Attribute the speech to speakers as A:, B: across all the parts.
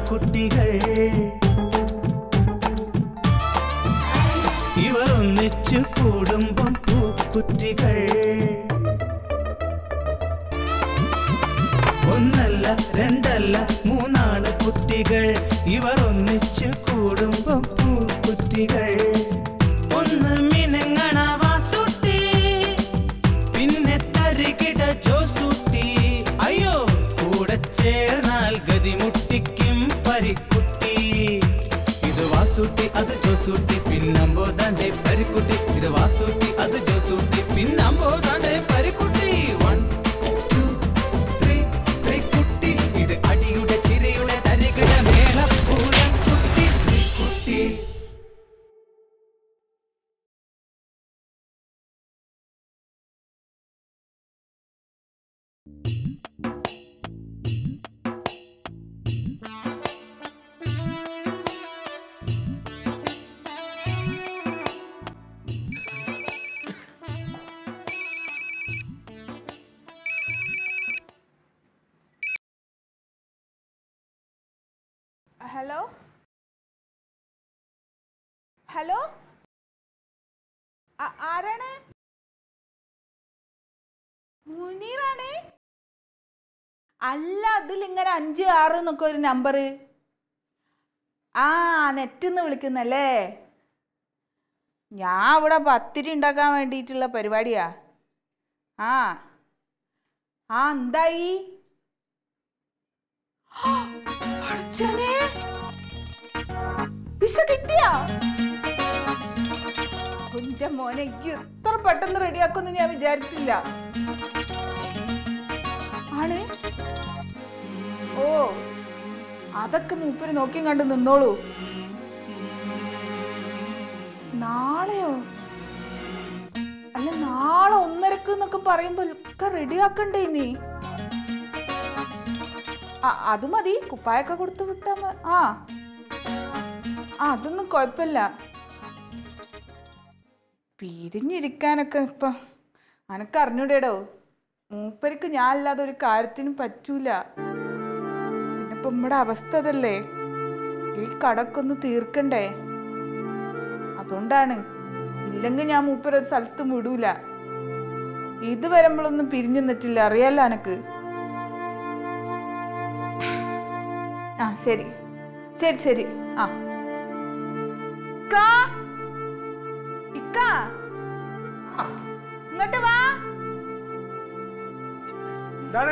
A: കുട്ടികൾ ഇവർ ഒന്നിച്ചു കൂടുമ്പം പൂക്കുറ്റികൾ ഒന്നല്ല രണ്ടല്ല മൂന്നാണ് കുട്ടികൾ ഇവർ ഒന്നിച്ചു കൂടുമ്പം പൂക്കുറ്റികൾ ഒന്ന് മിനുങ്ങണ വാസുട്ടി പിന്നെ തരികിട ജോസൂട്ടി അയ്യോ കൂടെ ചേർന്നാൽ ഗതിമുട്ടിക്കും പരിക്കുട്ടി ഇത് വാസൂട്ടി അത് ജോസൂട്ടി പിന്നമ്പോതാണ്ടേ പരിക്കുട്ടി ഇത് വാസൂട്ടി അത് ജോസൂട്ടി പിന്നമ്പോതാണ്ടേ Parikutty one two three three കുട്ടീസ് ഇത് അടിയുടെ ചിരിയുടെ തരികിട മേളപ്പൂരം കുട്ടീസ് കുട്ടീസ്
B: ഹലോ ഹലോ ആ- ആരാണ് മുനീറാണ് അല്ല അതിൽ ഇങ്ങനെ അഞ്ച് ആറ് എന്നൊക്കെ ഒരു നമ്പർ ആ നെറ്റിന്ന് വിളിക്കുന്നല്ലേ ഞാൻ ഇവിടെ പത്തിരി ഉണ്ടാക്കാൻ വേണ്ടിയിട്ടുള്ള പരിപാടിയാ ആ ആ എന്തായി അച്ഛനെ വിസ കിട്ടിയാ എന്റെ മോനെ എനിക്ക് ഇത്ര പെട്ടെന്ന് റെഡിയാക്കുമെന്ന് ഞാൻ വിചാരിച്ചില്ല ആണ് ഓ അതൊക്കെ മൂപ്പര് നോക്കിയും കണ്ട് നിന്നോളൂ നാളെയോ അല്ല നാളെ ഒന്നരക്ക് എന്നൊക്കെ പറയുമ്പോ ഒക്കെ റെഡിയാക്കണ്ടേ ഇനി ആ, അത് മതി കുപ്പായൊക്കെ കൊടുത്തു വിട്ടാ മ- ആ ആ, അതൊന്നും കുഴപ്പമില്ല പിരിഞ്ഞിരിക്കാനൊക്കെ ഇപ്പൊ അനക്ക് അറിഞ്ഞൂടേടോ മൂപ്പർക്ക് ഞാൻ അല്ലാതെ ഒരു കാര്യത്തിനും പറ്റൂല പിന്നെ ഇപ്പൊ നമ്മുടെ അവസ്ഥ അതല്ലേ ഈ കടക്കൊന്ന് തീർക്കണ്ടേ അതുകൊണ്ടാണ് ഇല്ലെങ്കിൽ ഞാൻ മൂപ്പര് ഒരു സ്ഥലത്തും വിടൂല ഇത് വരുമ്പോഴൊന്നും പിരിഞ്ഞു നിന്നിട്ടില്ല അറിയാലോ എനക്ക് ആ ശരി ശരി ശരി ആ ഇക്കാ? ഇക്കാ? ഇങ്ങോട്ട് വാ
C: എന്താണ്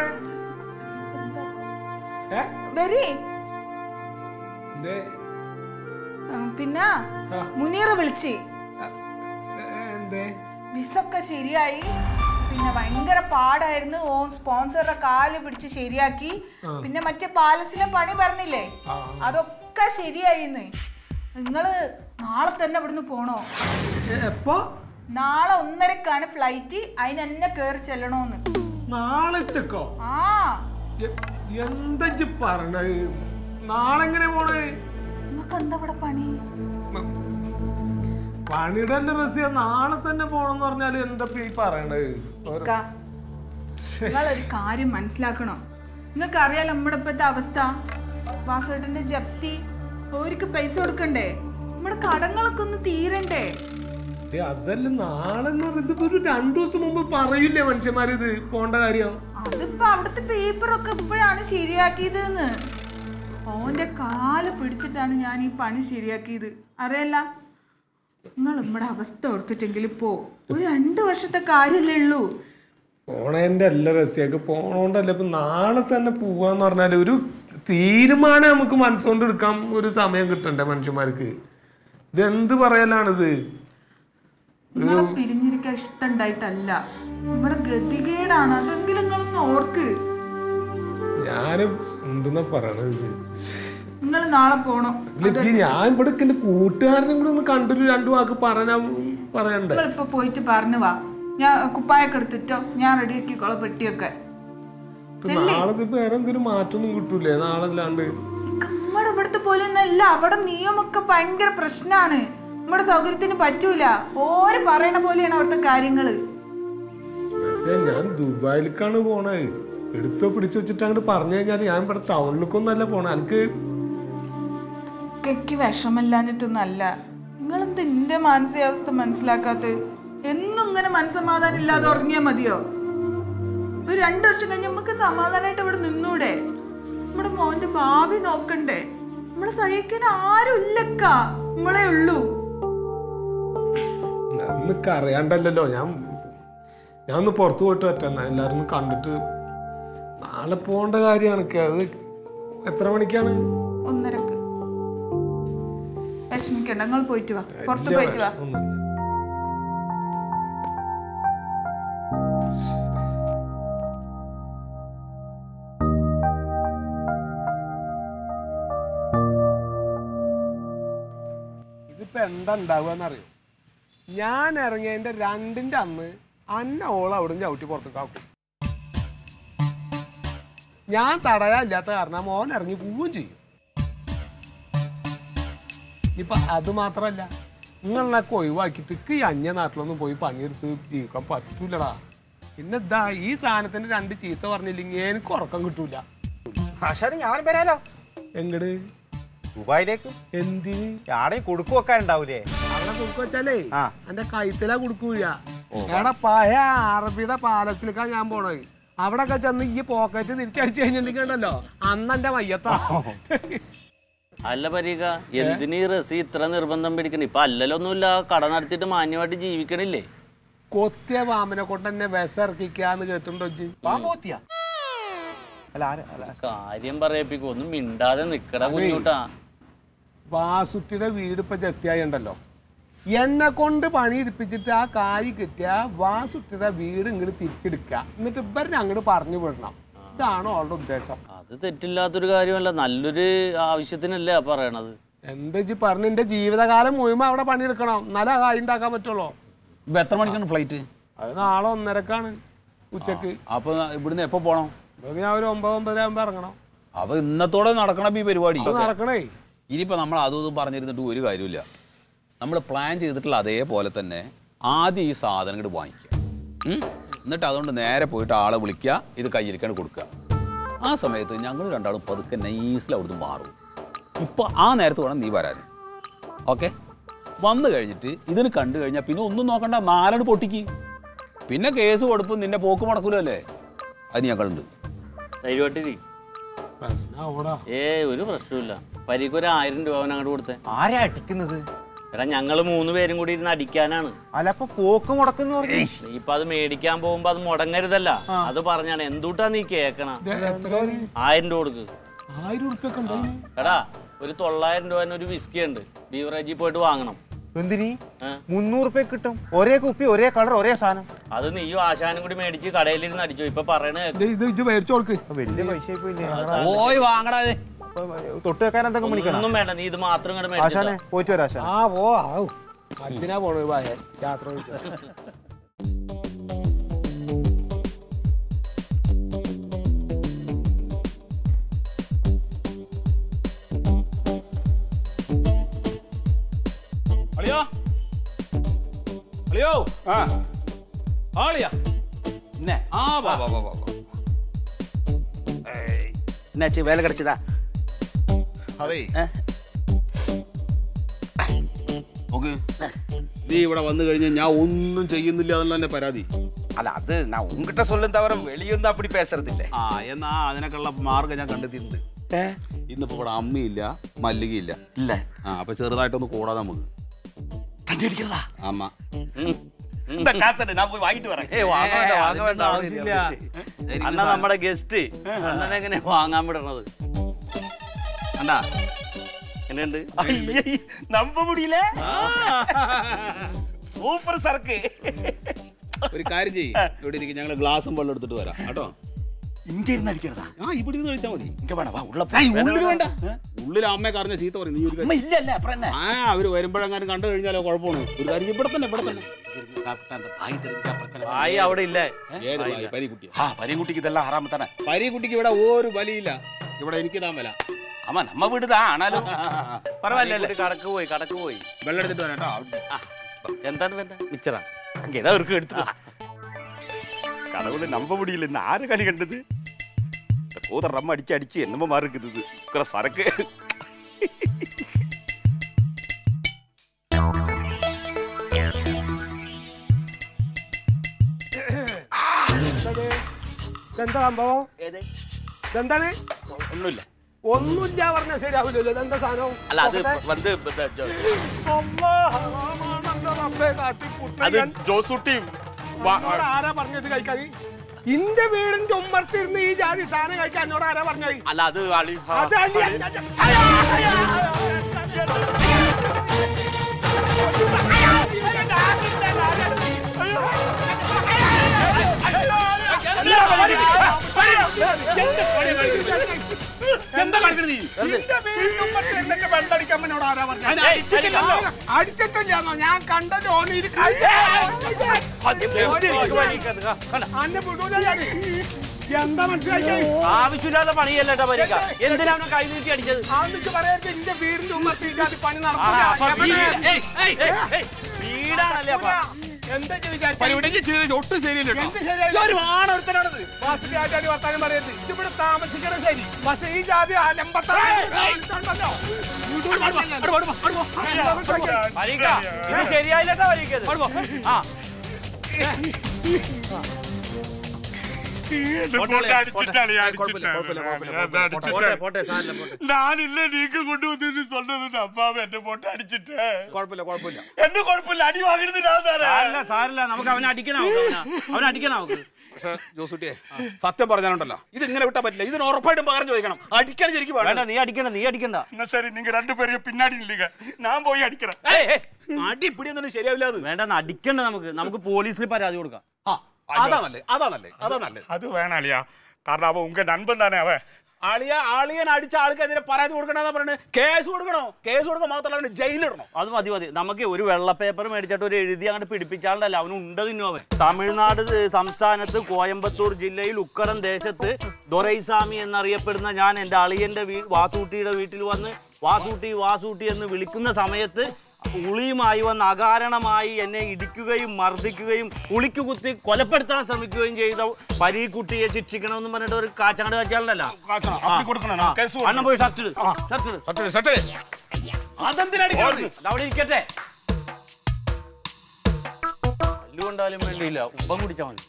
C: ഏ
B: വരി
C: എന്തേ
B: പിന്നെ
C: ആ.
B: മുനീറ് വിളിച്ച്
C: ഏ, എന്തേ
B: വിസൊക്കെ ശരിയായി പിന്നെ ഭയങ്കര പാടായിരുന്നു ഓ സ്പോൺസറുടെ കാല് പിടിച്ച് ശരിയാക്കി പിന്നെ മറ്റേ പാലസിലെ പണി പറഞ്ഞില്ലേ
C: ആ.
B: അതൊക്കെ ശരിയായിന്ന് നിങ്ങള് നാളെ തന്നെ ഇവിടുന്ന് പോണോ
C: ഏ, എപ്പോ
B: നാളെ ഒന്നരക്കാണ് ഫ്ലൈറ്റ് അതിന് എന്നെ കയറി ചെല്ലണോന്ന്
C: നാളെ ചെക്കോ
B: ആ
C: എന്താ ഇജ്ജ് പറഞ്ഞത് നാളെ എങ്ങനെ പോണേ
B: നിങ്ങൾക്ക് എന്താ ഇവിടെ പണി
C: പണിയുടെ അല്ല റസിയ നാളെ തന്നെ പോണെന്ന് പറഞ്ഞാല് എന്താ ഇപ്പൊ ഈ പറയണത് ഓരോ-
B: ഇക്ക, നിങ്ങളൊരു കാര്യം മനസ്സിലാക്കണം നിങ്ങൾക്ക് അറിയാലോ നമ്മുടെ ഇപ്പോഴത്തെ അവസ്ഥ വാസേട്ടന്റെ ജപ്തി അവർക്ക് പൈസ കൊടുക്കണ്ടേ നമ്മുടെ കടങ്ങളൊക്കെ ഒന്ന് തീരണ്ടേ
C: ഏ, അതല്ല നാളെ എന്ന് പറയുന്നത് ഇപ്പൊ ഒരു രണ്ടു ദിവസം മുമ്പ് പറയില്ലേ മനുഷ്യന്മാര് ഇത് പോണ്ട കാര്യം
B: അതിപ്പോ അവിടുത്തെ പേപ്പറൊക്കെ ഇപ്പോഴാണ് ശരിയാക്കിയത് എന്ന് ഓന്റെ കാല് പിടിച്ചിട്ടാണ് ഞാൻ ഈ പണി ശരിയാക്കിയത് അറിയല്ല നിങ്ങൾ നമ്മുടെ അവസ്ഥ ഓർത്തിട്ടെങ്കിലും പോ ഒരു രണ്ട് വർഷത്തെ കാര്യല്ലേ ഉള്ളൂ
C: പോണേന്റെ അല്ല റസിയൊക്കെ പോണോണ്ടല്ല ഇപ്പൊ നാളെ തന്നെ പോവാന്ന് പറഞ്ഞാല് ഒരു തീരുമാനം നമുക്ക് മനസ്സുകൊണ്ട് എടുക്കാൻ ഒരു സമയം കിട്ടണ്ടേ മനുഷ്യന്മാർക്ക് ഇതെന്ത് പറയലാണിത്
B: നിങ്ങളെ പിരിഞ്ഞിരിക്കാൻ ഇഷ്ടണ്ടായിട്ടല്ല നമ്മുടെ ഗതികേടാണ് അതെങ്കിലും നിങ്ങളൊന്ന് ഓർക്ക്
C: ഞാനും എന്തെന്നാ പറയണത് ഇത്
B: നിങ്ങൾ നാളെ പോണം
C: ഇല്ല, ഇപ്പൊ ഞാൻ ഇവിടെ എന്റെ കൂട്ടുകാരനും കൂടെ ഒന്ന് കണ്ടൊരു രണ്ടു വാക്ക് പറഞ്ഞാ പറയണ്ടേ
B: നിങ്ങൾ ഇപ്പൊ പോയിട്ട് പറഞ്ഞു വാ ഞാൻ കുപ്പായൊക്കെ എടുത്തിട്ടോ ഞാൻ റെഡിയാക്കിക്കോളാം പെട്ടിയൊക്കെ
C: ഇപ്പൊ നാളെ ഇപ്പൊ വേറെ എന്തൊരു മാറ്റമൊന്നും കിട്ടൂലേ നാളെ അല്ലാണ്ട്
B: നമ്മുടെ ഇവിടുത്തെ പോലെ ഒന്നല്ല അവിടെ നിയമൊക്കെ ഭയങ്കര പ്രശ്നമാണ് നമ്മുടെ സൗകര്യത്തിന് പറ്റൂല ഓര് പറയണ പോലെയാണ് അവിടുത്തെ കാര്യങ്ങള്
C: പക്ഷേ ഞാൻ ദുബായിലേക്കാണ് പോണത് എടുത്തോ പിടിച്ചു വെച്ചിട്ട് അങ്ങോട്ട് പറഞ്ഞു കഴിഞ്ഞാൽ ഞാൻ ഇവിടെ ടൗണിലേക്കൊന്നല്ല പോണ എനിക്ക്
B: ഇക്കയ്ക്ക് വിഷമല്ലാഞ്ഞിട്ടൊന്നല്ല നിങ്ങളെന്ത് എന്റെ മാനസികാവസ്ഥ മനസ്സിലാക്കാത്ത എന്നും ഇങ്ങനെ മനസ്സമാധാനം ഇല്ലാതെ ഉറങ്ങിയാൽ മതിയോ ഒരു രണ്ടു വർഷം കഴിഞ്ഞ് നമുക്ക് സമാധാനമായിട്ട് ഇവിടെ നിന്നൂടെ നമ്മുടെ മോന്റെ ഭാവി നോക്കണ്ടേ നമ്മളെ സഹിക്കാൻ ആരും ഇല്ലക്ക നമ്മളെ ഉള്ളൂ
C: അന്നൊക്കെ അറിയാണ്ടല്ലോ ഞാൻ ഞാൻ ഒന്ന് പുറത്തു പോയിട്ട് പറ്റാ എല്ലാവരും ഒന്ന് കണ്ടിട്ട് നാളെ പോകേണ്ട കാര്യമാണ് എനിക്ക്. അത് എത്ര മണിക്കാണ്
B: ഒന്നരക്ക് വിഷമിക്കണ്ട നിങ്ങൾ പോയിട്ട് വാ പുറത്ത് പോയിട്ട് വാ
C: ഒന്നുമില്ല. ഇതിപ്പോ എന്താ ഉണ്ടാവുകയെന്നറിയോ ഞാൻ ഇറങ്ങിയതിന്റെ രണ്ടിന്റെ അന്ന് അന്ന ഓള അവിടെ ചവിട്ടി പുറത്തേക്ക് ആക്കും ഞാൻ തടയാനില്ലാത്ത കാരണം മോൻ ഇറങ്ങി പോവുകയും ചെയ്യും ഇപ്പൊ അത് മാത്രല്ല നിങ്ങളൊക്കെ ഒഴിവാക്കിയിട്ട് ഇക്ക് ഈ അന്യ നാട്ടിലൊന്നും പോയി പണിയെടുത്ത് ജീവിക്കാൻ പറ്റൂലടാ പിന്നെ ഇതാ ഈ സാധനത്തിന് രണ്ട് ചീത്ത പറഞ്ഞില്ലെങ്കിൽ എനിക്ക് ഉറക്കം കിട്ടൂല
D: ആശാന് ഞാൻ വരാലോ
C: എങ്ങട്
D: ദുബായിലേക്ക്
C: എന്തിന്
D: ആടെ കൊടുക്കു വെക്കാനുണ്ടാവൂലേ
C: അവിടെ കൊടുക്കുക വെച്ചാലേ
D: ആ.
C: എന്റെ കൈത്തിലാ കൊടുക്കൂല എടാ പഴയ അറബിയുടെ പാലത്തിലേക്കാ ഞാൻ പോണത് അവിടെ ഒക്കെ ചെന്ന് ഈ പോക്കറ്റ് തിരിച്ചടിച്ചു കഴിഞ്ഞിട്ടുണ്ടെങ്കിൽ ഉണ്ടല്ലോ അന്ന് എന്റെ മയ്യത്താ
E: അല്ല പരീക എന്തിനീ റസി ഇത്ര നിർബന്ധം പിടിക്കണേ ഇപ്പൊ അല്ലലൊന്നുമില്ല കട നടത്തിയിട്ട് മാന്യമായിട്ട് ജീവിക്കണില്ലേ
C: കൊത്തിയ പാമ്പിനെ കൊണ്ട് എന്നെ വിശർക്കിക്കാന്ന് കേട്ടിട്ടുണ്ടോ ഇജ്ജ്?
D: പാമ്പോത്തിയ അല്ല ആര്- അല്ല
E: കാര്യം പറയിപ്പിക്കും ഒന്നും മിണ്ടാതെ നിക്കട കുഞ്ഞൂട്ടാ
C: വാസുട്ടിയുടെ വീട് ഇപ്പൊ ജപ്തിയായി ഉണ്ടല്ലോ എന്നെ കൊണ്ട് പണി എടുപ്പിച്ചിട്ട് ആ കായ് കിട്ടിയ വാസുട്ടിയുടെ വീട് ഇങ്ങോട്ട് തിരിച്ചെടുക്കുക എന്നിട്ട് ഇവരെ അങ്ങോട്ട് പറഞ്ഞു വിടണം ഇതാണ് അവളുടെ ഉദ്ദേശം
E: അത് തെറ്റില്ലാത്തൊരു കാര്യമല്ല നല്ലൊരു ആവശ്യത്തിനല്ലേ ആ പറയണത്
C: എന്താ വെച്ച് പറഞ്ഞു എന്റെ ജീവിതകാലം മുഴുവൻ അവിടെ പണിയെടുക്കണം എന്നാലേ ആ കായ് ഉണ്ടാക്കാൻ പറ്റുള്ളൂ
F: ഇപ്പൊ എത്ര മണിക്കാണ് ഫ്ലൈറ്റ്
C: അത് നാളെ ഒന്നരക്കാണ് ഉച്ചക്ക്
F: അപ്പൊ ഇവിടുന്ന് എപ്പോ പോണം
C: അപ്പൊ ഞാൻ ഒരു ഒമ്പത് ഒമ്പതര ആകുമ്പോ ഇറങ്ങണം
F: അപ്പൊ ഇന്നത്തോടെ നടക്കണം ഈ പരിപാടി
C: അത് നടക്കണേ
F: ഇനിയിപ്പോ നമ്മൾ അതും ഇതും പറഞ്ഞിരുന്നിട്ട് ഒരു കാര്യമില്ല നമ്മൾ പ്ലാൻ ചെയ്തിട്ടുള്ള അതേപോലെ തന്നെ ആദ്യം ഈ സാധനം ഇങ്ങോട്ട് വാങ്ങിക്കുക ഉം? എന്നിട്ട് അതുകൊണ്ട് നേരെ പോയിട്ട് ആളെ വിളിക്കുക ഇത് കയ്യിലേക്കാണ് കൊടുക്കുക ആ സമയത്ത് ഞങ്ങൾ രണ്ടാളും പതുക്കെ നൈസിൽ അവിടുന്ന് മാറും ഇപ്പൊ ആ നേരത്ത് വേണം നീ വരാൻ ഓക്കെ വന്നു കഴിഞ്ഞിട്ട് ഇതിന് കണ്ടു കഴിഞ്ഞാൽ പിന്നെ ഒന്നും നോക്കണ്ട നാലാണ് പൊട്ടിക്ക് പിന്നെ കേസ് കൊടുപ്പും നിന്നെ പോക്ക് മുടക്കൂലല്ലേ അത് ഞങ്ങളുണ്ട്
E: ധൈര്യമായിട്ടിരി
C: പ്രശ്നം അവിടെ
E: ഏ ഒരു പ്രശ്നമില്ല പരീക്ക് ഒരു ആയിരം രൂപ അവൻ അങ്ങോട്ട് കൊടുത്തേ
D: ആരാ അടിക്കുന്നത്
E: എടാ ഞങ്ങള് മൂന്ന് പേരും കൂടി ഇരുന്ന് അടിക്കാനാണ്
D: അല്ല അപ്പൊ പോക്ക് മുടക്കുന്നു പറഞ്ഞു
E: നീ ഇപ്പൊ അത് മേടിക്കാൻ പോകുമ്പോ അത് മുടങ്ങരുതല്ല അത് പറഞ്ഞാണ് എന്തുട്ടാ നീ കേക്കണ
C: ഇത് എത്ര ഒരു
E: ആയിരം രൂപ കൊടുക്ക്
C: ആയിരം ഉറുപ്പ്യൊക്കെ ഉണ്ടോ ഇതിന്?
E: എടാ ഒരു തൊള്ളായിരം രൂപ ഒരു വിസ്കി ഉണ്ട് ബീവറേജിൽ പോയിട്ട് വാങ്ങണം
D: എന്തിനി
E: ഏ?
D: മുന്നൂറ് രൂപ കിട്ടും ഒരേ കുപ്പി ഒരേ കളർ ഒരേ സാധനം
E: അത് നീയും ആശാനും കൂടി മേടിച്ച് കടയിലിരുന്ന് അടിച്ചു ഇപ്പൊ പറയണ കേക്ക്.
C: ഇത് ഇത് ഇജ്ജ് മേടിച്ചു കൊടുക്ക്
D: അപ്പൊ വലിയ പൈസ പോയില്ലേ
F: ഓയ് വാങ്ങടാ ഇത്.
D: അപ്പൊ തൊട്ട് വെക്കാൻ എന്തൊക്കെ വിളിക്കണം
E: ഒന്നും വേണ്ട നീ ഇത് മാത്രം ഇങ്ങോട്ട്
D: ആശാനെ
E: മേടിച്ചു
D: പോയിട്ട് വരാം ആശാൻ
C: ആ പോ ആവു അച്ഛനാ പോണത് പോയ യാത്ര ചോദിച്ചാ.
F: അളിയോ അളിയോ ആ ആളിയാ ഇന്നെ ആ വാ വാ വാ വാ വാ.
G: என்னாச்சு வேலை கிடைச்சதா
F: അതേ നോക്ക് നീ ഇവിടെ വന്നു കഴിഞ്ഞാൽ ഞാൻ ഒന്നും ചെയ്യുന്നില്ല എന്നുള്ള എന്റെ പരാതി
G: அல்ல அது நான் உங்ககிட்ட சொல்லும் தவிர வெளியும் அப்படி பேசுறது இல்ல
F: ആ എന്നാ അതിനൊക്കെയുള്ള മാർഗം ഞാൻ കണ്ടെത്തിയിട്ടുണ്ട് ഇന്നിപ്പോ ഇവിടെ അമ്മയില്ല മല്ലികയില്ല
G: இல்ல
F: ആ അപ്പൊ ചെറുതായിട്ടൊന്ന് കൂടാതെ നമുക്ക്
G: தண்ணி அடிக்கிறதா
F: അമ്മ
G: இந்த காசு எடு, நான் போய் வாங்கிட்டு வரேன்
E: ഏയ് വാങ്ങ വേണ്ട, വാങ്ങ
F: അതിന്റെ
E: വേണ്ട,
F: ആവശ്യമില്ല.
E: അണ്ണ നമ്മുടെ ഗസ്റ്റ് അണ്ണനെ എങ്ങനെ വാങ്ങാൻ വിടണത്
F: അണ്ടാ
E: എങ്ങനെയുണ്ട്
G: ஐயை, நம்ப முடியல சூப்பர் சரக்கு
F: ഒരു കാര്യം ചെയ്യ് ഇവിടെ ഇരിക്കും ഞങ്ങൾ ഗ്ലാസും വെള്ളം എടുത്തിട്ട് വരാം കേട്ടോ
G: இங்க இருந்து அடிக்கிறதா
F: ആ ഇവിടെ ഇരുന്ന് കഴിച്ചാൽ മതി
G: இங்க வேணா வா ഉള്ള
F: ഉള്ളിൽ വേണ്ട ഉള്ളിൽ അമ്മയെ കറിഞ്ഞ ചീത്ത പറയും നീ ഒരു കാര്യം
G: இல்ல இல்ல அப்புறம் என்ன
F: ആ അവര് വരുമ്പോഴെങ്ങാനും കണ്ടു കഴിഞ്ഞാലോ കുഴപ്പമാണ് ഒരു കാര്യം ചെയ്യ്, ഇവിടെ തന്നെ ഇവിടെ തന്നെ
G: இருந்து சாப்பிட்டா அந்த பாய் தெரிஞ்சா பிரச்சனை
E: ആയി അവിടെ ഇല്ലേ
F: ഏത് ഭായി പരിക്കുട്ടി
G: ஆ பரியங்குட்டிக்கு இதெல்லாம் ஹராம தானே
F: പരിക്കുട്ടിക്ക് ഇവിടെ ഒരു ബലിയില്ല ഇവിടെ എനിക്ക് താൻ വില
G: ஆமா நம்ம வீடு தான் ஆனாலும் பரவாயில்ல
E: ഒരു കടക്ക് പോയി കടക്ക് പോയി
F: വെള്ളം എടുത്തിട്ട് വരാം കേട്ടോ
E: എന്താണ് വേണ്ട മിച്ചറ
G: அங்க ஏதாவது இருக்கு எடுத்துட்டு வா. கடவுளை நம்ப முடியல இந்த ஆறு களி கண்டது இந்த கூதர் ரம்ம அடிச்சு அடிச்சு என்னமோ மாதிரி இருக்குது இது இருக்கிற சரக்கு
C: ഇതെന്താ സംഭവം ഇതെന്താണ്
G: ഒന്നുമില്ല
C: ഒന്നുമില്ല പറഞ്ഞാൽ ശരിയാവില്ലല്ലോ ഇതെന്താ സാധനം
G: അല്ല അത് വന്ന് ഇത് ജോ-
C: അല്ലാ, ഹറാമാണല്ലോ റബ്ബേ കാട്ടിക്കൂട്ടണേ.
G: അത്
C: ഞാൻ-
G: ജോസൂട്ടി
C: എന്നോട് ആരാ പറഞ്ഞത് കഴിക്കാൻ ഇന്റെ വീടിന്റെ ഉമ്മർത്തിരുന്ന് ഈ ജാതി സാധനം കഴിക്കാൻ എന്നോട് ആരാ പറഞ്ഞത്
G: അല്ല അത് അളി ആ,
C: അത് അല്ലി-
G: അളി-
C: അയ്യോ, അയ്യോ,
G: എന്താ കളിക്കണത് നീ?
C: ഇന്റെ വീടിന്റെ ഉമ്മർത്തിരുന്നിട്ട് വെള്ളടിക്കാൻ എന്നോട് ആരാ പറഞ്ഞത്
G: അതിന് അടിച്ചിട്ടില്ലല്ലോ.
C: അടിച്ചിട്ടില്ലാന്നോ ഞാൻ കണ്ടല്ലോ ഓന് ഇത് അന്നെ വിടൂല ഞാന്. എന്താ മനസ്സിലാക്കി
E: ആവശ്യമില്ലാത്ത പണിയല്ലേട്ടാ പരീക്ക എന്തിനാണ് കൈ നീട്ടി അടിച്ചത്
C: ആന്നിട്ട് പറയരുത് ഇന്റെ വീടിന്റെ ഉമ്മർത്തി ഈ പണി
E: ആ, അപ്പൊ
C: നടക്കൂല
E: വീട്- ഏയ്, ഏയ്, ഏയ്, ഏയ്, വീടാണല്ലേ അപ്പൊ
C: എന്താ വിചാരിച്ചു
G: പരിപാടി ചെയ്തത് ഒട്ടും ശരിയല്ല കേട്ടോ.
C: എന്ത് ശരിയായില്ല?
G: ഒരു ആണൊരുത്തനാണത്
C: വാസുദേവ ആചാര്യ വർത്താനം പറയരുത് ഇത് ഇവിടെ താമസിക്കണ ശരി ബസ് ഈ ജാതി അലമ്പത്തറ
E: പരീക്ക ഇത് ശരിയായില്ലട്ടാ പരീക്കത് ആ പോട്ടെ പോട്ടെ സാറില്ല പോട്ടെ
G: ഞാനില്ല നീക്ക് കൊണ്ടുവന്നു സ്വന്തം അമ്മാവ് എന്റെ പൊട്ട അടിച്ചിട്ട്
D: കുഴപ്പമില്ല കുഴപ്പമില്ല
G: എന്നെ കുഴപ്പമില്ല അടി വാങ്ങരുത് ഞാൻ തരാം.
E: സാരില്ല സാരില്ല നമുക്ക് അവനെ അടിക്കണം നമുക്ക് അവനെ. അവനെ അടിക്കണം നമുക്ക്
F: പക്ഷെ ജോസുട്ടിയെ സത്യം പറഞ്ഞാലുണ്ടല്ലോ ഇത് ഇങ്ങനെ വിട്ടാൻ പറ്റില്ല ഇതിന് ഉറപ്പായിട്ടും പകരം ചോദിക്കണം അടിക്കാൻ ശരിക്കും
E: വേണ്ട
F: വേണ്ട
E: നീ അടിക്കണ്ട നീ അടിക്കണ്ട
G: എന്നാ ശരി നീங்க ரெண்டு பேரையும் பின்னாடி இல்லைங்க நான் போய் அடிக்கிறேன்
E: ഏയ്, ഏയ്,
F: അടി പിടിയൊന്നും ശരിയാവില്ല അത്
E: വേണ്ട ന- അടിക്കണ്ട നമുക്ക് നമുക്ക് പോലീസിൽ പരാതി കൊടുക്കാം
F: ആ അതാ നല്ലത് അതാ നല്ലത് അതാ നല്ലത്
G: அது வேணாம் இல்லையா കാരണം അവൻ ഉങ്ക നൻപൻ തന്നെ അവൻ
F: ആളിയ ആളിയൻ അടിച്ച ആൾക്കെതിരെ പരാതി കൊടുക്കണമെന്നാ പറയുന്നത് കേസ് കൊടുക്കണോ കേസ് കൊടുക്കാൻ മാത്രമല്ല അവന് ജയിലിടണോ
E: അത് മതി മതി നമുക്ക് ഒരു വെള്ള പേപ്പർ മേടിച്ചിട്ട് ഒരു എഴുതി അങ്ങോട്ട് പിടിപ്പിച്ചാണ്ടല്ല അവന് ഉണ്ട് തിന്നു അവൻ തമിഴ്നാട് സംസ്ഥാനത്ത് കോയമ്പത്തൂർ ജില്ലയിൽ ഉക്കടം ദേശത്ത് ദൊരൈസ്വാമി എന്നറിയപ്പെടുന്ന ഞാൻ എൻ്റെ അളിയൻ്റെ വീ വാസൂട്ടിയുടെ വീട്ടിൽ വന്ന് വാസൂട്ടി വാസൂട്ടി എന്ന് വിളിക്കുന്ന സമയത്ത് ഉളിയുമായി വന്ന് അകാരണമായി എന്നെ ഇടിക്കുകയും മർദ്ദിക്കുകയും ഉളിക്ക് കുത്തി കൊലപ്പെടുത്താൻ ശ്രമിക്കുകയും ചെയ്ത പരീക്കുട്ടിയെ ശിക്ഷിക്കണമെന്ന് പറഞ്ഞിട്ട് ഒരു കാച്ചാണ്ട് കാച്ചാളുണ്ടല്ലോ
G: കാക്കണം. അപ്പടി കൊടുക്കണം.
E: ആ,
G: കേസ്
E: ആ. അണ്ണൻ പോയി ഷർട്ട് ഇട് ഷർട്ട് ഇട്
F: സട്ടേ അതെന്തിനടിക്കുന്നത്
E: ഇത് അവിടെ ഇരിക്കട്ടെ കൊണ്ടാലും വേണ്ടിയില്ല ഉപ്പം കുടിച്ചാൽ മതി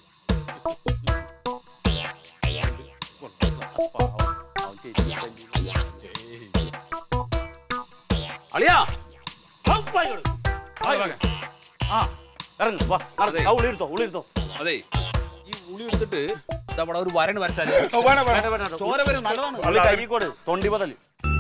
F: അളിയാ
E: ഹൗ, പോയി ഇങ്ങോട്ട്. പോയി ഇങ്ങോട്ട്. ആ ഇറങ്ങ് വാ നടക്ക്. ആ ഉള്ളി എടുത്തോ ഉള്ളി എടുത്തോ
F: അതെ ഈ ഉളി എടുത്തിട്ട് ഇതാ അവിടെ ഒരു വരണ് വരച്ചാല്
E: വേണ്ട, വേണ്ട, വേണ്ട.
F: ചോര വരും നല്ലതാണ്
E: ഉള്ളി കൈ കൊടു തൊണ്ടി ബദല്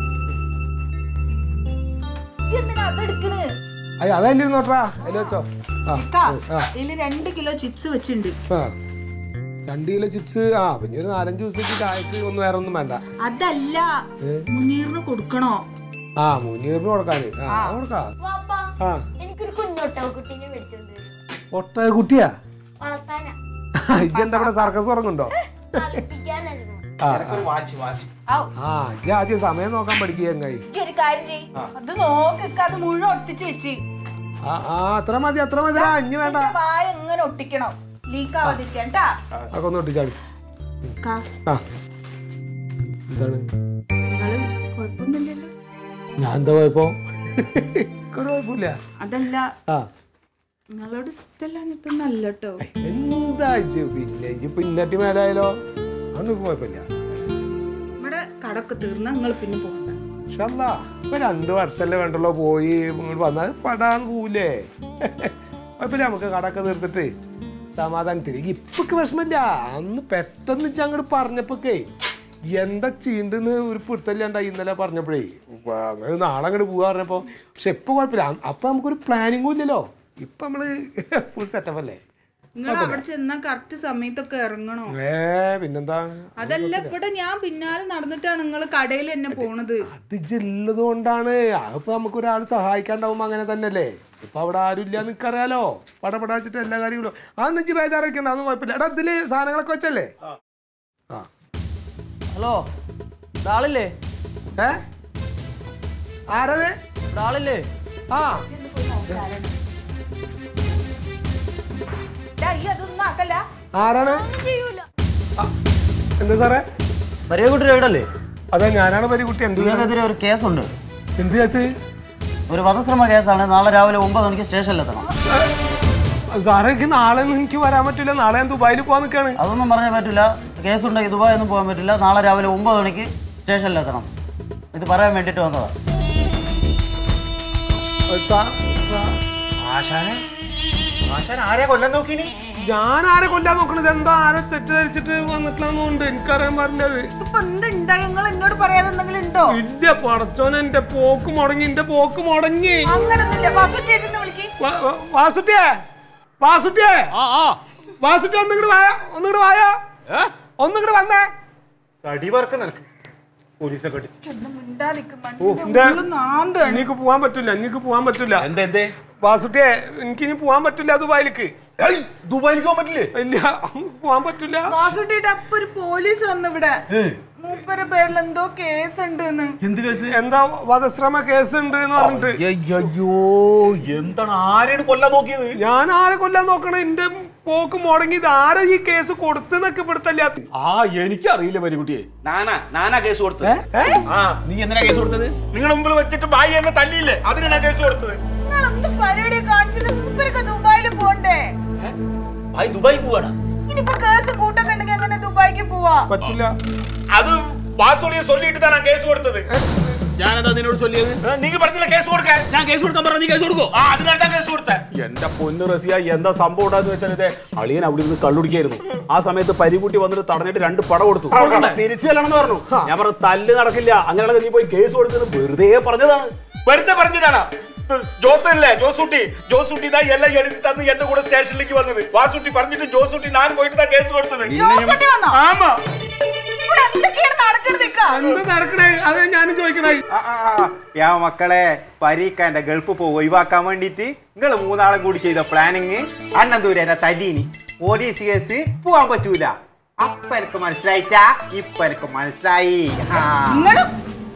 C: അയ്യ അതല്ലേ നോട്ടാ അതിൽ വെച്ചോ ആ
B: ഇക്കാ,
C: ആ.
B: ഇതില് രണ്ട് കിലോ ചിപ്സ് വെച്ചിട്ടുണ്ട്
C: ആ രണ്ട് കിലോ ചിപ്സ് ആ പിന്നെ ഒരു നാലഞ്ച് ദിവസത്തേക്ക് ചായക്ക് ഒന്നും വേറെ ഒന്നും വേണ്ട
B: അതല്ല മുനീറിന് കൊടുക്കണോ
C: ആ മുനീറിന് കൊടുക്കാന് ആ അത് കൊടുക്കാം
H: വാപ്പാ
C: ആ
H: എനിക്കൊരു കുഞ്ഞോട്ടോ കുട്ടീനെ മേടിച്ചോണ്ട് വരും.
C: ഒട്ട കുട്ടിയാ
H: വളർത്താനാ
C: ഇജ്ജെന്താ ഇവിടെ സർക്കസ് ഉറങ്ങുണ്ടോ
H: കളിപ്പിക്കാനായിരുന്നു
C: ആ
D: വാച്ച് വാച്ച്
B: ഔ,
C: ആ ഇജ്ജ് ആദ്യം സമയം നോക്കാൻ പഠിക്കുക എങ്ങായി
B: ഇജ്ജ് ഒരു കാര്യം ചെയ്യ് അത് നോക്ക് അത് മുഴുവൻ ഒട്ടിച്ച് വെച്ച്
C: ആ ആ അത്ര മതി അത്ര മതി ആ ഇനി വേണ്ട
B: ഇതിന്റെ വായ എങ്ങനെ ഒട്ടിക്കണം ലീക്ക് ആവാതിരിക്കാൻ ട്ടാ.
C: അതൊക്കെ ഒന്ന് ഒട്ടിച്ചാടി
B: ഇക്കാ,
C: ആ എന്താണ്
B: നിങ്ങള് കുഴപ്പമൊന്നുമില്ലല്ലോ
C: ഞാൻ എന്താ കുഴപ്പോ ഒരു കുഴപ്പമില്ല
B: അതല്ല
C: ആ
B: നിങ്ങളോട് ഇഷ്ടമല്ലാഞ്ഞിട്ടൊന്നല്ല കേട്ടോ
C: എന്താ ഇജ്ജ് പിന്നെ ഇജ്ജ് പിന്നറ്റി മേലായാലോ അതൊന്നും കുഴപ്പമില്ല
B: ഇവിടെ കടക്ക് തീർന്ന നിങ്ങൾ പിന്നെ പോകണ്ട
C: ഇൻഷല്ല ഇപ്പൊ രണ്ടു വർഷമല്ലേ വേണ്ടല്ലോ പോയി ഇങ്ങോട്ട് വന്നാൽ പടാന്ന് പോവില്ലേ കുഴപ്പമില്ല നമുക്ക് കടക്കെ തീർത്തിട്ട് സമാധാനത്തിൽ ഇപ്പൊക്കെ വിഷമമില്ല അന്ന് പെട്ടെന്ന് ഇജ്ജ് അങ്ങോട്ട് പറഞ്ഞപ്പോക്കേ എന്താ ചെയ്യണ്ടെന്ന് ഒരു പിടുത്തല്ലാണ്ടായി ഇന്നലെ പറഞ്ഞപ്പോഴേ ഉവ്വ് അങ്ങനെ നാളെ അങ്ങോട്ട് പോവാ പറഞ്ഞപ്പോ പക്ഷെ ഇപ്പൊ കുഴപ്പമില്ല അ- അപ്പൊ നമുക്കൊരു പ്ലാനിങ്ങും ഇല്ലല്ലോ ഇപ്പൊ നമ്മള് ഫുൾ സെറ്റപ്പ് അല്ലേ
B: നിങ്ങൾ അവിടെ ചെന്നാ കറക്റ്റ് സമയത്തൊക്കെ ഇറങ്ങണോ
C: ഏ പിന്നെന്താ
B: അതല്ല ഇവിടെ ഞാൻ പിന്നാലെ നടന്നിട്ടാണ് നിങ്ങൾ കടയിൽ എന്നെ പോണത്
C: അത് ജില്ലത് കൊണ്ടാണ് അതിപ്പോ നമുക്ക് ഒരാൾ സഹായിക്കാണ്ടാവുമ്പോ അങ്ങനെ തന്നെയല്ലേ ഇപ്പൊ അവിടെ ആരും ഇല്ല നിക്കറിയാലോ പടപട വെച്ചിട്ട് എല്ലാ കാര്യങ്ങളും അതൊന്നും ഇജ്ജ് ബേജാറൊക്കെയുണ്ട് അതൊന്നും കുഴപ്പമില്ല എടാ ഇതില് സാധനങ്ങളൊക്കെ വെച്ചല്ലേ ആ
E: ഹലോ ആളില്ലേ
C: ഏ ആരത്
E: ആളില്ലേ
C: ആ
B: ഡാ, ഈ അതൊന്നും ആക്കല്ല
C: ആരാണ്
H: ചെയ്യൂല
C: ആ, എന്താ സാറേ
E: വലിയ കുട്ടി എവിടല്ലേ
C: അതെ ഞാനാണ് പരികുട്ടി എന്ത്
E: നിങ്ങൾക്കെതിരെ ഒരു കേസുണ്ട്
C: എന്ത് ചേച്ചി
E: ഒരു വധശ്രമ കേസാണ് നാളെ രാവിലെ ഒമ്പത് മണിക്ക് സ്റ്റേഷനിലെത്തണം
C: സാറേ എനിക്ക് നാളെ ഒന്നും എനിക്ക് വരാൻ പറ്റില്ല നാളെ ഞാൻ ദുബായിൽ പോകാൻ നിൽക്കാണ്
E: അതൊന്നും പറയാൻ പറ്റില്ല കേസ് ഉണ്ടെങ്കിൽ ദുബായ് ഒന്നും പോകാൻ പറ്റില്ല നാളെ രാവിലെ ഒമ്പത് മണിക്ക് സ്റ്റേഷനിലെത്തണം ഇത് പറയാൻ വേണ്ടിയിട്ട് വന്നതാ
C: സാ- സാ-
G: ആശാനെ ആശാൻ ആരെയാ കൊല്ലാൻ നോക്കിനി
C: ഞാൻ ആരെ കൊല്ലാൻ നോക്കണത് എന്താ ആരെ തെറ്റിദ്ധരിച്ചിട്ട് വന്നിട്ടില്ലാന്നുണ്ട് എനിക്കറിയാൻ പറഞ്ഞത്
B: ഇപ്പൊ എന്തുണ്ടായി നിങ്ങൾ എന്നോട് പറയാതെ എന്തെങ്കിലും ഉണ്ടോ
C: ഇല്ല പടച്ചോൻ എന്റെ പോക്ക് മുടങ്ങി എന്റെ പോക്ക് മുടങ്ങി
B: അങ്ങനൊന്നുമില്ല വാസുട്ടേട്ടനെ വിളിക്ക്
C: വാ- വാ- വാസുട്ടിയെ വാസുട്ടിയെ
F: ആ ആ
C: വാസുട്ടി ഒന്നിങ്ങോട്ട് വായ ഒന്നിങ്ങോട്ട് വായ ഒന്നിങ്ങോട്ട് വന്നേ
G: കടി പറക്ക് നിനക്ക് പോലീസൊക്കെ ഇട്ട്.
B: ചെന്ന് മിണ്ടാതിരിക്ക്
C: ഓ,
B: മനുഷ്യന്റെ
C: എന്റെ-
B: ഉള്ളിൽ നാന്താണ്.
C: എനിക്ക് പോവാൻ പറ്റില്ല എനിക്ക് പോവാൻ പറ്റില്ല
G: എന്താ എന്തേ
C: വാസുട്ടിയെ എനിക്ക് ഇനി പോവാൻ പറ്റില്ല ദുബായിലേക്ക്
G: ഏയ്, ദുബായിലേക്ക് പോകാൻ പറ്റില്ലേ
C: ഇല്ല പോവാൻ പറ്റില്ല
B: വാസുട്ടിയുടെ അപ്പൊ ഒരു പോലീസ് വന്നു ഇവിടെ മൂപ്പര പേരിൽ എന്തോ കേസ് ഉണ്ട്
G: എന്ത് കേസ്
C: എന്താ വധശ്രമ കേസ് ഉണ്ട് എന്ന് പറഞ്ഞിട്ട്
G: അയ്യോ എന്താണ് ആരെയാണ് കൊല്ലാൻ നോക്കിയത്
C: ഞാൻ ആരെ കൊല്ലാൻ നോക്കണേ എന്റെ പോക്ക് മുടങ്ങിയത് ആരാ ഈ കേസ് കൊടുത്തെന്നൊക്കെ ഇവിടുത്തല്ല
G: ആ എനിക്കറിയില്ല പരികുട്ടിയെ
D: നാനാ നാനാ കേസ് കൊടുത്തത്
G: ആ നീ എന്തിനാ കേസ് കൊടുത്തത്
D: നിങ്ങൾ മുമ്പിൽ വെച്ചിട്ട് ഭാര്യ എന്നെ തല്ലിയില്ലേ അതിനാണ് കേസ് കൊടുത്തത്
B: നിങ്ങൾ എന്ത് പരിപാടി കാണിച്ചത് മൂപ്പരൊക്കെ ദുബായിൽ പോണ്ടേ
D: ഭായ് ദുബായ് പോവാണ്
B: ഇനിയിപ്പോ കേസ് കൂട്ടൊക്കെ ഉണ്ടെങ്കിൽ എങ്ങനെ ദുബായിക്ക് പോവാ
C: പറ്റില്ല
D: അത് വാസോളിയെ ചൊല്ലിയിട്ട് തന്നെ കേസ് കൊടുത്തത്
G: ഞാനെന്താ നിന്നോട് ചൊല്ലിയത്
D: നിങ്ങൾ പറഞ്ഞില്ല കേസ് കൊടുക്കാൻ
G: ഞാൻ കേസ് കൊടുക്കാൻ പറഞ്ഞ നീ കേസ് കൊടുക്കോ
D: ആ അതിനാട്ടാ കേസ് കൊടുത്തേ
G: എന്റെ പൊന്ന് റസിയ എന്താ സംഭവം ഉണ്ടാന്ന് വെച്ചാൽ ഇതേ അളിയൻ അവിടെ നിന്ന് കള്ളുടിക്കായിരുന്നു ആ സമയത്ത് പരികുട്ടി വന്നിട്ട് തടഞ്ഞിട്ട് രണ്ട് പട കൊടുത്തു തിരിച്ചു ചെല്ലണമെന്ന് പറഞ്ഞു ഞാൻ പറഞ്ഞു തല്ല് നടക്കില്ല അങ്ങനെയുള്ള നീ പോയി കേസ് കൊടുത്തത് വെറുതെ പറഞ്ഞതാണ്
D: വെറുതെ പറഞ്ഞതാണ് ജോസ് അല്ലേ ജോസൂട്ടി ജോസൂട്ടി ഇതാ എല്ലാം എഴുതി തന്ന് എന്റെ കൂടെ സ്റ്റേഷനിലേക്ക് വന്നത് വാസൂട്ടി പറഞ്ഞിട്ട് ജോസൂട്ടി ഞാൻ പോയിട്ട് ഇതാ കേസ് കൊടുത്തത്
B: ജോസൂട്ടി വന്നോ
D: ആമാ
B: ഇവിടെ എന്തൊക്കെയാണ് നടക്കണത് ഇക്ക?
C: എന്ത് നടക്കണേ അത് ഞാൻ ചോദിക്കണേ
I: ആ, ആ, ആ. യാ മക്കളെ പരീക്കാന്റെ ഗൾഫ് പോ ഒഴിവാക്കാൻ വേണ്ടിട്ട് നിങ്ങൾ മൂന്നാളും കൂടി ചെയ്ത പ്ലാനിങ് അണ്ണന്തൂരെ തല്ലീനി പോലീസ് കേസ് പോവാൻ പറ്റൂല അപ്പൊ എനിക്ക് മനസ്സിലായിട്ടാ ഇപ്പൊ എനിക്ക് മനസ്സിലായി ആ.
B: നിങ്ങളും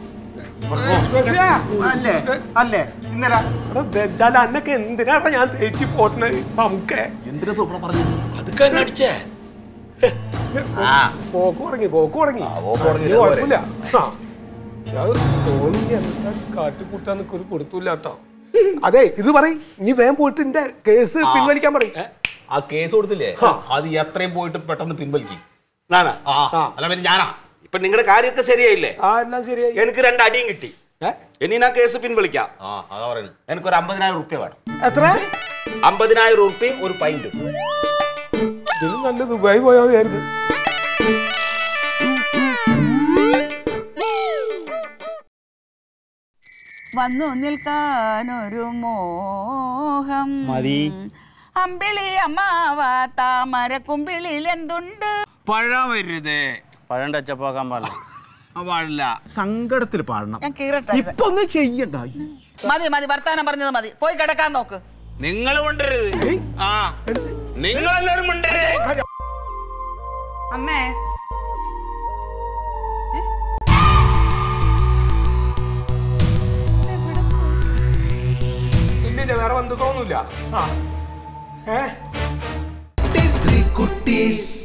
C: റസിയ,
I: അല്ലേ അല്ലേ ഇന്നലെ
C: എടാ ദജ്ജാൽ അന്നൊക്കെ എന്തിനാണ് ഞാൻ തേച്ചി പോട്ടണത് നമുക്ക്
G: എന്തിനാ ഇപ്പൊ ഇവിടെ പറഞ്ഞത്
D: അതൊക്കെ എന്നെ അടിച്ചേ
C: പോക്ക് തുടങ്ങി പോക്ക് തുടങ്ങി
G: പോക്ക് തുടങ്ങി,
C: ഇനി കുഴപ്പമില്ല ആ. അത് തോന്നി എന്താ കാട്ടിക്കൂട്ടാന്ന് ഒരു കൊടുത്തൂല കേട്ടോ അതെ ഇത് പറയും ഇനി വേഗം പോയിട്ട് എന്റെ കേസ് പിൻവലിക്കാൻ പറയും
G: ആ കേസ് കൊടുത്തില്ലേ അത് എത്രയും പോയിട്ട് പെട്ടെന്ന് പിൻവലിക്കും
D: നാനാ
G: ആ അല്ല പിന്നെ ഞാനാ
D: ഇപ്പൊ നിങ്ങളുടെ കാര്യമൊക്കെ ശരിയായില്ലേ
C: ആ എല്ലാം ശരിയായി
D: എനിക്ക് രണ്ട് അടിയും കിട്ടി ഇനി ഞാൻ കേസ് പിൻവലിക്കാം
G: ആ അതാ പറയുന്നത്
D: എനിക്കൊരു അമ്പതിനായിരം റുപ്യ വേണം
C: എത്ര
D: അമ്പതിനായിരം റുപ്യയും ഒരു പൈൻറ്റും
C: ഇതിന് നല്ല ദുബായി പോയാൽ മതിയായിരുന്നു
B: വന്നു നിൽക്കാനൊരു മോഹം
I: മതി.
B: അമ്പിളി അമ്മാവ താമര കുമ്പിളിൽ എന്തുണ്ട്
I: പഴമരുത്
E: പഴം ടച്ചപ്പാക്കാൻ പാടില്ല
I: പാടില്ല സങ്കടത്തിൽ പാടണം
B: ഞാൻ കീറട്ടെ ഇത്.
I: ഇപ്പൊ ഒന്ന് ചെയ്യണ്ട
B: മതി മതി വർത്താനം പറഞ്ഞത് മതി പോയി കിടക്കാൻ നോക്ക്
G: നിങ്ങൾ കൊണ്ടരുത് ആ നിങ്ങളെല്ലാരും കൊണ്ടരുത്
B: അമ്മേ
C: ഇല്ലില്ല വേറെ ബന്ധുക്കളൊന്നുമില്ല ആ ഏ
A: കുട്ടീസ്